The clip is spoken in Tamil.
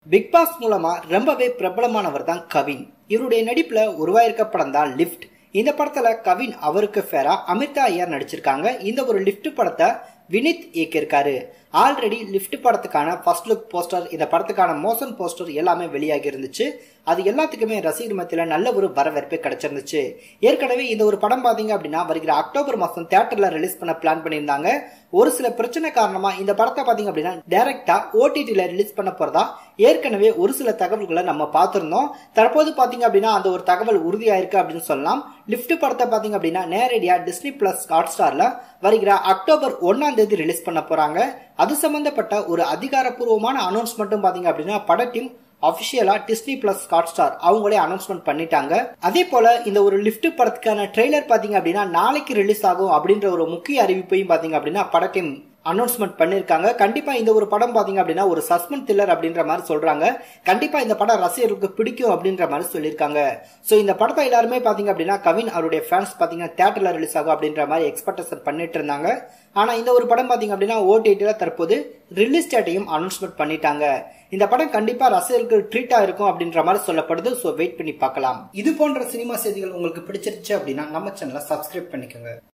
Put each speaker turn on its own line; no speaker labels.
பிக் பாஸ் மூலமா ரொம்பவே பிரபலமானவர் தான் கவின் இவருடைய நடிப்புல உருவாயிருக்க படம் தான் லிஃப்ட் இந்த படத்துல கவின் அவருக்கு ஃபேரா அமிர்தா ஐயர் நடிச்சிருக்காங்க இந்த ஒரு லிஃப்ட் படத்தை வினித் இயக்கியிருக்காரு ஆல்ரெடி லிஃப்ட் படத்துக்கான ஃபர்ஸ்ட் லுக் போஸ்டர் இந்த படத்துக்கான மோஷன் போஸ்டர் எல்லாமே வெளியாகி இருந்துச்சு அது எல்லாத்துக்குமே ரசிகர் மத்தியில நல்ல ஒரு வரவேற்பு கிடைச்சிருந்துச்சு ஏற்கனவே இந்த ஒரு படம் பாத்தீங்க அப்படின்னா வருகிற அக்டோபர் மாசம் தியேட்டர்ல ரிலீஸ் பண்ண பிளான் பண்ணியிருந்தாங்க ஒரு சில பிரச்சனை காரணமா இந்த படத்தை பாத்தீங்க அப்படின்னா டைரக்டா ஓடிடில ரிலீஸ் பண்ண போறதா ஏற்கனவே ஒரு சில தகவல்களை நம்ம பார்த்திருந்தோம் தற்போது பாத்தீங்க அப்படின்னா அந்த ஒரு தகவல் உறுதியாயிருக்கு அப்படின்னு சொல்லலாம் லிஃப்ட் படத்தை பாத்தீங்க அப்படின்னா நேரடியா டிஸ்னி பிளஸ் ஹாட் ஸ்டார்ல வருகிற அக்டோபர் ஒன்னாம் தேதி ரிலீஸ் பண்ண போறாங்க அது சம்பந்தப்பட்ட ஒரு அதிகாரப்பூர்வமான அனௌன்ஸ்மெண்ட்டும் பாத்தீங்க அப்படின்னா பட டீம் அபிஷியலா டிஸ்னி பிளஸ் ஹாட் ஸ்டார் அவங்களே அனௌன்ஸ்மெண்ட் பண்ணிட்டாங்க அதே போல இந்த ஒரு லிஃப்ட் படத்துக்கான ட்ரெய்லர் பாத்தீங்க அப்படின்னா நாளைக்கு ரிலீஸ் ஆகும் அப்படின்ற ஒரு முக்கிய அறிவிப்பையும் பாத்தீங்க அப்படின்னா பட டீம் அனௌன்ஸ்மெண்ட் பண்ணிருக்காங்க கண்டிப்பா இந்த ஒரு படம் பாத்தீங்க அப்படின்னா ஒரு சஸ்பென்ஸ் த்ரில்லர் அப்படின்ற மாதிரி சொல்றாங்க கண்டிப்பா இந்த படம் ரசிகர்களுக்கு பிடிக்கும் அப்படின்ற மாதிரி சொல்லியிருக்காங்க சோ இந்த படத்தை எல்லாருமே பாத்தீங்க அப்படின்னா கவின் அவருடைய ஃபேன்ஸ் பாத்தீங்கன்னா தியேட்டர்ல ரிலீஸ் ஆகும் அப்படின்ற மாதிரி எக்ஸ்பெக்டேஷன் பண்ணிட்டு இருந்தாங்க ஆனா இந்த ஒரு படம் பாத்தீங்க அப்படின்னா ஓடிடில தற்போது ரிலீஸ் டேட்டையும் அனௌன்ஸ்மெண்ட் பண்ணிட்டாங்க இந்த படம் கண்டிப்பா ரசிகர்களுக்கு ட்ரீட்டா இருக்கும் அப்படின்ற மாதிரி சொல்லப்படுது சோ வெயிட் பண்ணி பார்க்கலாம் இது போன்ற சினிமா செய்திகள் உங்களுக்கு பிடிச்சிருச்சு அப்படின்னா நம்ம சேனலை சப்ஸ்கிரைப் பண்ணிக்கோங்க